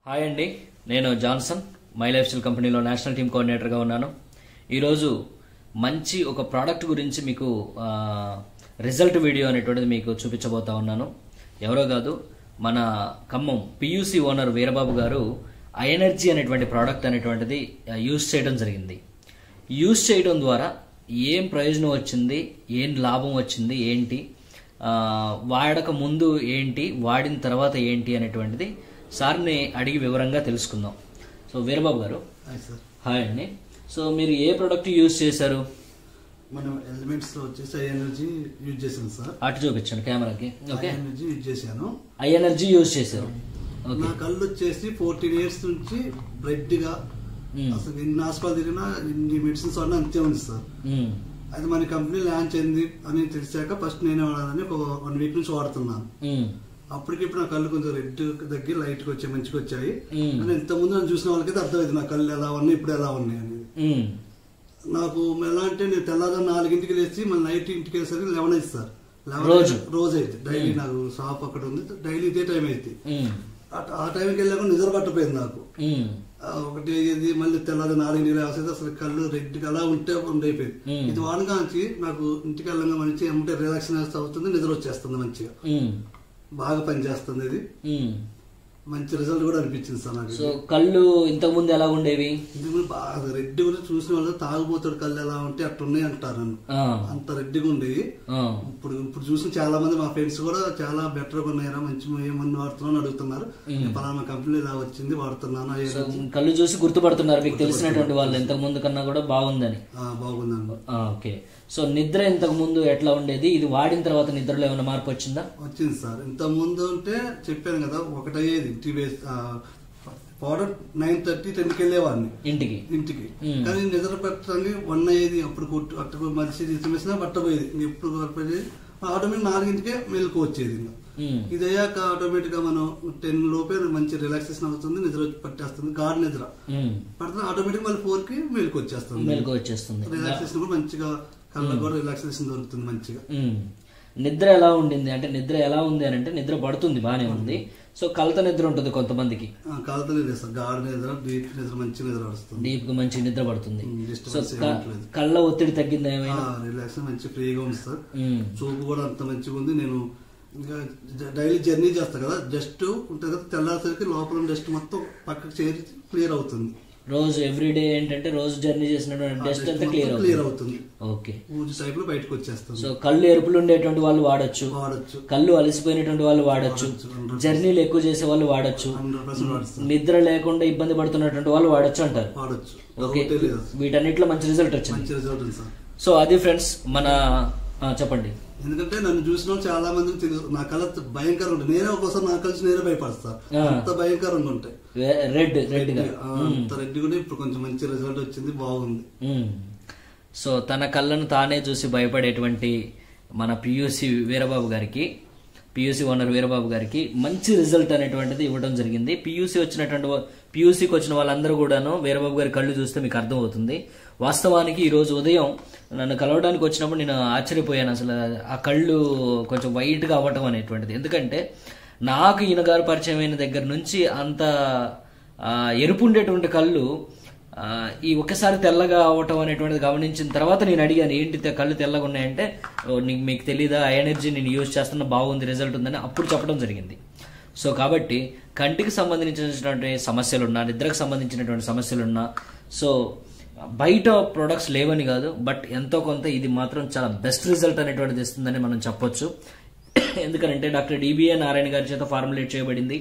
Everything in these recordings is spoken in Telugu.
హాయ్ అండి నేను జాన్సన్ మై లైఫ్ స్టైల్ కంపెనీలో నేషనల్ టీమ్ కోఆర్డినేటర్గా ఉన్నాను ఈరోజు మంచి ఒక ప్రోడక్ట్ గురించి మీకు ఆ, రిజల్ట్ వీడియో అనేటువంటిది మీకు చూపించబోతా ఉన్నాను ఎవరో కాదు మన ఖమ్మం పియూసి ఓనర్ వీరబాబు గారు ఐఎనర్జీ అనేటువంటి ప్రోడక్ట్ అనేటువంటిది ఆ, యూజ్ చేయడం జరిగింది యూజ్ చేయడం ద్వారా ఏం ప్రయోజనం వచ్చింది ఏం లాభం వచ్చింది ఏంటి ఆ, వాడక ముందు ఏంటి వాడిన తర్వాత ఏంటి అనేటువంటిది సార్ని అడిగి వివరంగా తెలుసుకుందాం so Veerababu garu hi sir hi అండి సో మీరు ఏ ప్రోడక్ట్ యూజ్ చేశారు మనం ఎలిమెంట్స్ లో వచ్చేసి ఐ ఎనర్జీ యూజ్ చేశాను సార్ అటు చూపించండి కెమెరాకి ఐ ఓకే ఎనర్జీ యూజ్ చేశాను ఐ ఎనర్జీ యూజ్ చేశారు ఓకే నా కళ్ళు వచ్చేసి ఫోర్టీన్ ఇయర్స్ నుంచి బ్రెడ్ గా మ్మ్. అసలు ఎన్ని హాస్పిటల్ తిరిగినా ఇన్ని మెడిసిన్స్ వాడినా అంతే ఉంది సార్ మ్మ్. అది మన కంపెనీ లాంచ్ అయింది అని తెలిసాక ఫస్ట్ నేనే వాడాలని ఒక వన్ వీక్ నుంచి వాడుతున్నాను మ్మ్. అప్పటికి ఇప్పుడు నా కళ్ళు కొంచెం రెడ్ దగ్గర లైట్ గా వచ్చాయి మంచిగా వచ్చాయి మ్మ్. కానీ ఇంత ముందు నన్ను చూసిన వాళ్ళకైతే అర్థమైంది నా కళ్ళు ఎలా ఉన్నాయి ఇప్పుడు ఎలా ఉన్నాయి అనేది మ్మ్. నాకు ఎలా అంటే నేను తెల్లవారు నాలుగింటికి లేచి మళ్ళీ నైట్ ఇంటికి వెళ్ళేసరికి లెవెన్ అయింది సార్ లెవెన్ రోజు? రోజు అయితే డైలీ నాకు షాప్ అక్కడ ఉంది డైలీ ఇదే టైం అయితే మ్మ్. ఆ- ఆ టైంకి వెళ్ళాక నిద్ర పట్టపోయింది నాకు మ్మ్. ఆ ఒకటి అయ్యేది మళ్ళీ తెల్లారి నాలుగింటికి లేసేది అసలు కళ్ళు రెడ్ అలా ఉంటే ఉండైపోయింది మ్మ్. ఇది వాడగాంచి నాకు ఇంటికి వెళ్ళగా మంచి ఏమంటే రిలాక్స్ అవుతుంది నిద్ర వచ్చేస్తుంది మంచిగా మ్మ్. బాగా పనిచేస్తుంది ఇది మ్మ్. మంచి రిజల్ట్ కూడా అనిపించింది సార్ నాకు సో కళ్ళు ఇంతకు ముందు ఎలా ఉండేవి ఇది కూడా బాగా రెడ్ కూడా చూసిన వాళ్ళు తాగుబోతాడు కళ్ళు ఎలా ఉంటే అట్టున్నాయి అంటారు నన్ను ఆ. అంత రెడ్డిగా ఉండేవి ఆ. ఇప్పుడు ఇప్పుడు చూసిన చాలా మంది మా ఫ్రెండ్స్ కూడా చాలా బెటర్ గా ఉన్నాయరా మంచి ఏమన్నా వాడుతున్నాను అడుగుతున్నారు నేను పలానా కంపెనీ ఇలా వచ్చింది వాడుతున్నాను ఆ సో ఏదో- కళ్ళు చూసి గుర్తుపడుతున్నారు మీకు తెలిసినటువంటి వాళ్ళు ఇంతకు ముందు కన్నా కూడా బాగుందని ఆ, బాగుందండి ఆ, ఓకే సో నిద్ర ఇంతకు ముందు ఎట్లా ఉండేది ఇది వాడిన తర్వాత నిద్రలో ఏమైనా మార్పు వచ్చిందా వచ్చింది సార్ ఇంత ముందు అంటే చెప్పాను కదా ఒకటయ్యేది ఇంటి వేస్ పౌడర్ నైన్ థర్టీ టెన్కి వెళ్ళేవాడిని ఇంటికి ఇంటికి మ్మ్. కానీ నిద్ర పెట్టడానికి వన్ అయ్యేది అప్పుడు కొట్టు అక్కడ మనిషి తీసివేసినా పట్టబోయేది ఇంక ఎప్పుడు పట్టబోయేది ఆటోమేటిక్ నాలుగింటికే మెలకు వచ్చేది ఇంకా ఉమ్, ఇది అయ్యాక ఆటోమేటిక్ గా మనం టెన్ లోపే మంచి రిలాక్సేషన్ అవుతుంది నిద్ర వచ్చి పట్టేస్తుంది గాఢ నిద్ర ఉమ్, పడుతుంది ఆటోమేటిక్ మళ్ళీ ఫోర్ కి మెలకు వచ్చేస్తుంది మెలకు వచ్చేస్తుంది రిలాక్సేషన్ కూడా మంచిగా కళ్ళకు కూడా రిలాక్సేషన్ దొరుకుతుంది మంచిగా ఉమ్. నిద్ర ఎలా ఉండింది అంటే నిద్ర ఎలా ఉంది అని అంటే నిద్ర పడుతుంది బానే ఉంది సో కలత నిద్ర ఉంటుంది కొంతమందికి ఆ, కాలుతూనే లేదు సార్ గాఢ నిద్ర డీప్ నిద్ర మంచి నిద్ర వస్తుంది డీప్ గా మంచి నిద్ర పడుతుంది ఉమ్, సో disturbance క- ఏమీ ఉండలేదు. కళ్ళ ఒత్తిడి తగ్గిందా ఏమైనా రిలాక్స్ మంచి ఫ్రీగా ఉంది సార్ ఉమ్, చూపు కూడా అంత మంచిగా ఉంది నేను ఇంకా డైలీ జర్నీ చేస్తా కదా జస్ట్ ఉంటుంది కదా తెల్లారిసరికి లోపల డస్ట్ మొత్తం పక్కకు చేరి క్లియర్ అవుతుంది రోజు ఎవ్రీడే ఏంటంటే రోజు జర్నీ చేసినటువంటి డస్ట్ అంతా క్లియర్ క్లియర్ అవుతుంది అవుతుంది ఓకే ఊజు టైప్ లో బయటకు వచ్చేస్తుంది సో కళ్ళు ఎరుపులు ఉండేటువంటి వాళ్ళు వాడొచ్చు వాడచ్చు కళ్ళు అలసిపోయినటువంటి వాళ్ళు వాడొచ్చు వాడొచ్చు. జర్నీలు ఎక్కువ చేసే వాళ్ళు వాడొచ్చు హండ్రెడ్ పర్సెంట్ వాడుతుంది నిద్ర లేకుండా ఇబ్బంది పడుతున్నటువంటి వాళ్ళు వాడొచ్చు అంటారు వాడచ్చు ఓకే డౌటే లేదు వీటన్నిటిలో మంచి రిజల్ట్ వచ్చింది మంచి రిజల్ట్ ఉంది సార్ సో అది ఫ్రెండ్స్ మన ఆ, చెప్పండి ఎందుకంటే నన్ను చూసిన వాళ్ళు చాలా మందికి తెలుసు నా కళ భయంకరంగా ఉంటుంది నేనే ఒక్కోసారి నా కలిసి నేనే భయపడతా ఆ. అంత భయంకరంగా ఉంటాయి రెడ్ రెడ్ గా ఆ, అంత రెడ్డి కూడా ఇప్పుడు కొంచెం మంచి రిజల్ట్ వచ్చింది బాగుంది మ్మ్. సో తన కళ్ళను తానే చూసి భయపడేటువంటి మన పియూసి వీరబాబు గారికి పియూసి ఓనర్ వీరబాబు గారికి మంచి రిజల్ట్ అనేటువంటిది ఇవ్వడం జరిగింది పియూసి వచ్చినటువంటి పియూసికి వచ్చిన వాళ్ళందరూ కూడాను వీరబాబు గారి కళ్ళు చూస్తే మీకు అర్థమవుతుంది వాస్తవానికి ఈ రోజు ఉదయం నన్ను కలవడానికి వచ్చినప్పుడు నేను ఆశ్చర్యపోయాను అసలు ఆ కళ్ళు కొంచెం వైట్గా అవ్వటం అనేటువంటిది ఎందుకంటే నాకు ఈయన గారు పరిచయం అయిన దగ్గర నుంచి అంత ఆ, ఎరుపు ఉండేటువంటి కళ్ళు ఆ, ఈ ఒక్కసారి తెల్లగా అవటం అనేటువంటిది గమనించిన తర్వాత నేను అడిగాను ఏంటి తె- కళ్ళు తెల్లగా ఉన్నాయంటే "ఓ, నీకు మీకు తెలీదా ఆ ఎనర్జీ నేను యూజ్ చేస్తున్నా బాగుంది రిజల్ట్ ఉందని అప్పుడు చెప్పడం జరిగింది సో కాబట్టి కంటికి సంబంధించినటువంటి సమస్యలు ఉన్నా నిద్రకు సంబంధించినటువంటి సమస్యలు ఉన్నా సో బయట ప్రొడక్ట్స్ లేవని కాదు బట్ ఎంతో కొంత ఇది మాత్రం చాలా బెస్ట్ రిజల్ట్ అనేటువంటిది ఇస్తుందని మనం చెప్పొచ్చు ఎందుకంటే డాక్టర్ డిబిఏ నారాయణ గారి చేత ఫార్ములేట్ చేయబడింది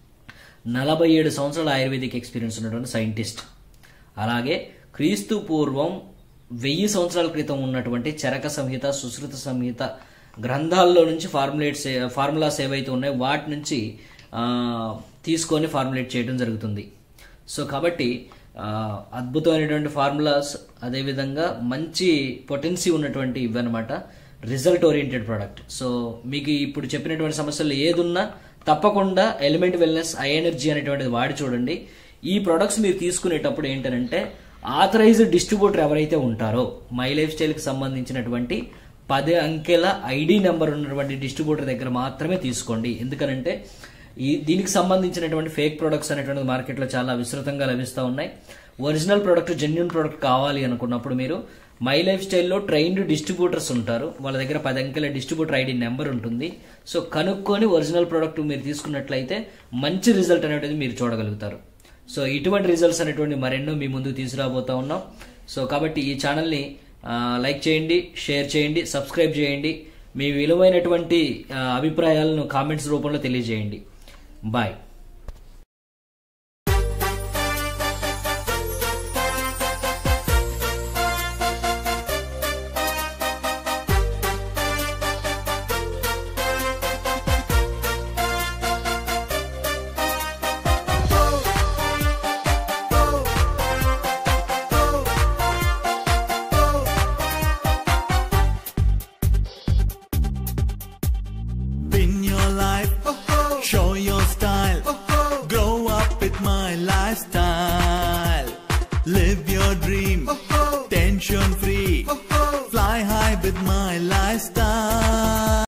నలభై ఏడు సంవత్సరాల ఆయుర్వేదిక్ ఎక్స్పీరియన్స్ ఉన్నటువంటి సైంటిస్ట్ అలాగే క్రీస్తు పూర్వం వెయ్యి సంవత్సరాల క్రితం ఉన్నటువంటి చరక సంహిత సుశ్రుత సంహిత గ్రంథాల్లో నుంచి ఫార్ములేట్స్ ఫార్ములాస్ ఏవైతే ఉన్నాయో వాటి నుంచి ఆ, తీసుకొని ఫార్ములేట్ చేయడం జరుగుతుంది సో కాబట్టి ఆ, అద్భుతమైనటువంటి ఫార్ములాస్ అదేవిధంగా మంచి పొటెన్సీ ఉన్నటువంటి ఇవన్నమాట రిజల్ట్ ఓరియంటెడ్ ప్రోడక్ట్ సో మీకు ఇప్పుడు చెప్పినటువంటి సమస్యలు ఏదున్నా తప్పకుండా ఎలిమెంట్ వెల్నెస్ ఐ ఎనర్జీ అనేటువంటిది వాడి చూడండి ఈ ప్రొడక్ట్స్ మీరు తీసుకునేటప్పుడు ఏంటంటే ఆథరైజ్డ్ డిస్ట్రిబ్యూటర్ ఎవరైతే ఉంటారో మై లైఫ్ స్టైల్కి సంబంధించినటువంటి పది అంకెల ఐడి నెంబర్ ఉన్నటువంటి డిస్ట్రిబ్యూటర్ దగ్గర మాత్రమే తీసుకోండి ఎందుకనంటే ఈ దీనికి సంబంధించినటువంటి ఫేక్ ప్రొడక్ట్స్ అనేటువంటిది మార్కెట్లో చాలా విస్తృతంగా లభిస్తూ ఉన్నాయి ఒరిజినల్ ప్రోడక్ట్ జెన్యున్ ప్రోడక్ట్ కావాలి అనుకున్నప్పుడు మీరు మై లైఫ్ స్టైల్లో ట్రైన్డ్ డిస్ట్రిబ్యూటర్స్ ఉంటారు వాళ్ళ దగ్గర పది అంకెల డిస్ట్రిబ్యూటర్ ఐడి నెంబర్ ఉంటుంది సో కనుక్కొని ఒరిజినల్ ప్రోడక్ట్ మీరు తీసుకున్నట్లయితే మంచి రిజల్ట్ అనేది మీరు చూడగలుగుతారు సో ఇటువంటి రిజల్ట్స్ అనేటువంటి మరెన్నో మీ ముందుకు తీసుకురాబోతా ఉన్నాం సో కాబట్టి ఈ ఛానల్ని ఆ, లైక్ చేయండి షేర్ చేయండి సబ్స్క్రైబ్ చేయండి మీ విలువైనటువంటి ఆ, అభిప్రాయాలను కామెంట్స్ రూపంలో తెలియజేయండి బాయ్